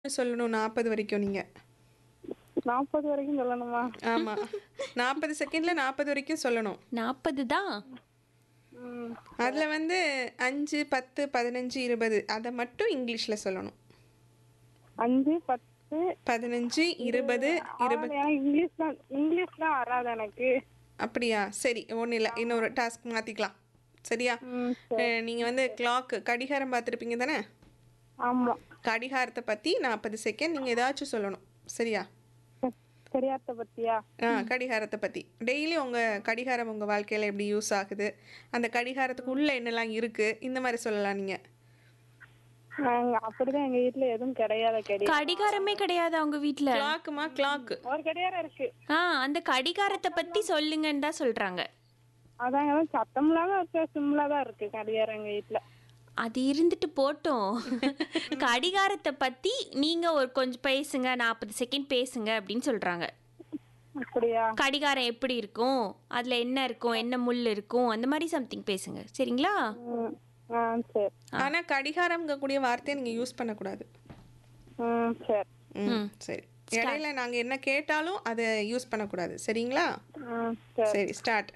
சொல்லணும் நாற்பது வரைக்கும் நீங்கள் நாற்பது வரைக்கும் சொல்லணுமா ஆமாம் நாற்பது செகண்டில் நாற்பது வரைக்கும் சொல்லணும் நாற்பது தான் ம் அதில் வந்து அஞ்சு பத்து பதினஞ்சு இருபது அதை மட்டும் இங்கிலீஷில் சொல்லணும் அஞ்சு பத்து பதினஞ்சு இருபது இருபது அவ்வளவு எனக்கு இங்கிலீஷ் தான் இங்கிலீஷ் தான் வராது எனக்கு அப்படியா சரி ஒன்றும் இல்லை இன்னொரு டாஸ்க் மாற்றிக்கலாம் சரியா ம் நீங்கள் வந்து கிளாக்கு கடிகாரம் பார்த்துருப்பீங்க தானே ஆமா கடிகாரத்தை பற்றி நாற்பது செகண்ட் நீங்கள் ஏதாச்சும் சொல்லணும் சரியா சரியாத்த பத்தியா ஆ கடிகாரத்தை பற்றி டெய்லி உங்கள் கடிகாரம் உங்கள் வாழ்க்கையில் எப்படி யூஸ் ஆகுது அந்த கடிகாரத்துக்கு உள்ளே என்னெல்லாம் இருக்குது இந்த மாதிரி சொல்லலாம் நீங்கள் நாங்க அப்படிதான் எங்க வீட்ல எதுவும் கிடையாது கடிகாரம் கடிகாரமே கிடையாது அவங்க வீட்ல கிளாக்குமா கிளாக்கு ஒரு கடிகாரம் இருக்கு ஆ அந்த கடிகாரத்தை பத்தி சொல்லுங்கன்னு தான் சொல்றாங்க அதாங்க தான் சத்தம்லாம் தான் இருக்கு சிம்லா தான் இருக்கு கடிகாரம் எங்க வீட்ல அது இருந்துட்டு போட்டோம் கடிகாரத்தை பத்தி நீங்க ஒரு கொஞ்சம் பேசுங்க நாற்பது செகண்ட் பேசுங்க அப்படின்னு சொல்றாங்க அப்படியா கடிகாரம் எப்படி இருக்கும் அதுல என்ன இருக்கும் என்ன முள் இருக்கும் அந்த மாதிரி சம்திங் பேசுங்க சரிங்களா ம் ஆ சரி ஆனால் கடிகாரம்ங்கக்கூடிய வார்த்தையை நீங்கள் யூஸ் பண்ணக்கூடாது ம் சரி ம் சரி இடையில நாங்கள் என்ன கேட்டாலும் அதை யூஸ் பண்ணக்கூடாது சரிங்களா ம் சரி சரி ஸ்டார்ட்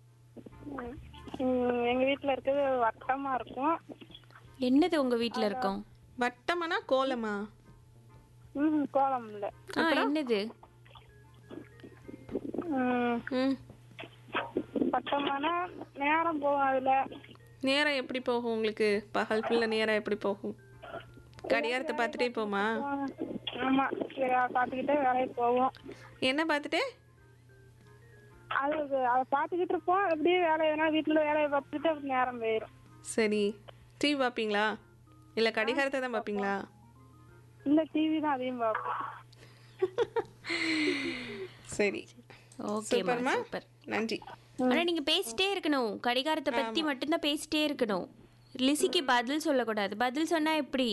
ம், எங்க வீட்ல இருக்கிறது வட்டமா இருக்கும் என்னது உங்க வீட்ல இருக்கும் வட்டமானா கோலமா ம் கோலம் இல்ல ஆ என்னது ம் ம் வட்டமான நேரம் போகும் அதுல நேரம் எப்படி போகும் உங்களுக்கு பகல் ஃபுல்லாக நேரம் எப்படி போகும் கடிகாரத்தை பார்த்துட்டே போமா ஆ, ஆமா சரி, அதை பார்த்துக்கிட்டே வேலைக்கு போவோம் என்ன பார்த்துட்டே அது அதை பார்த்துக்கிட்டு இருப்போம் அப்படியே வேலையை எதனா வீட்டுல வேலையை பார்த்துக்கிட்டு அப்படி நேரம் போயிடும் சரி டிவி பார்ப்பீங்களா இல்லை கடிகாரத்தை தான் பார்ப்பீங்களா இல்ல டிவி தான் அதையும் பார்ப்போம் சரி ஓகேமா சூப்பர்மா சூப்பர் நன்றி ஆனா நீங்க பேசிட்டே இருக்கணும் கடிகாரத்தை பத்தி மட்டும்தான் பேசிட்டே இருக்கணும் லிசிக்கு பதில் சொல்லக்கூடாது பதில் சொன்னா எப்படி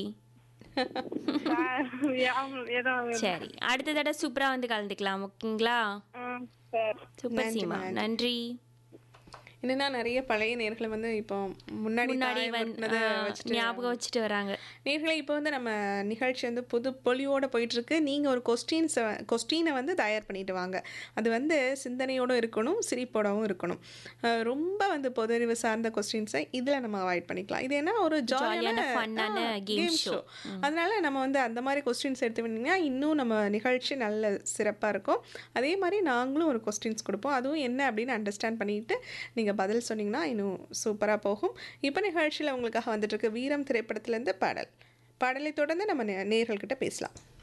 ஆமா, ஏதோ சரி அடுத்த தடவை சூப்பரா வந்து கலந்துக்கலாம் ஓகேங்களா ம், சரி சூப்பர் சீமா நன்றி என்னன்னா நிறைய பழைய நேர்களை வந்து இப்போ முன்னாடி முன்னாடி தாய் வந்து ஒட்டுனதை ஆ, வச்சுட்டு ஞாபகம் வச்சுட்டு வராங்க நேர்களை இப்போ வந்து நம்ம நிகழ்ச்சி வந்து புது பொலிவோட போயிட்டு இருக்கு நீங்கள் ஒரு கொஸ்டின்ஸை கொஸ்டினை வந்து தயார் பண்ணிட்டு வாங்க அது வந்து சிந்தனையோடு இருக்கணும் சிரிப்போடவும் இருக்கணும் அஹ் ரொம்ப வந்து பொதறிவு சார்ந்த கொஸ்டின்ஸை இதில் நம்ம அவாய்ட் பண்ணிக்கலாம் இது என்ன ஒரு ஜாலியான Jolly-ஆன, fun-ஆன game கேம் show. ஷோ அதனால நம்ம வந்து அந்த மாதிரி கொஸ்டின்ஸ் எடுத்து வந்தீங்கன்னா இன்னும் நம்ம நிகழ்ச்சி நல்ல சிறப்பாக இருக்கும் அதே மாதிரி நாங்களும் ஒரு கொஸ்டின்ஸ் கொடுப்போம் அதுவும் என்ன அப்படின்னு அண்டர்ஸ்டாண்ட் பண்ணிட்டு நீங்கள் பதில் சொன்னீங்கன்னா இன்னும் சூப்பராக போகும் இப்போ நிகழ்ச்சியில் உங்களுக்காக வந்துட்டு இருக்கு வீரம் திரைப்படத்துலேருந்து பாடல் பாடலை தொடர்ந்து நம்ம நே- நேயர்கள்கிட்ட பேசலாம்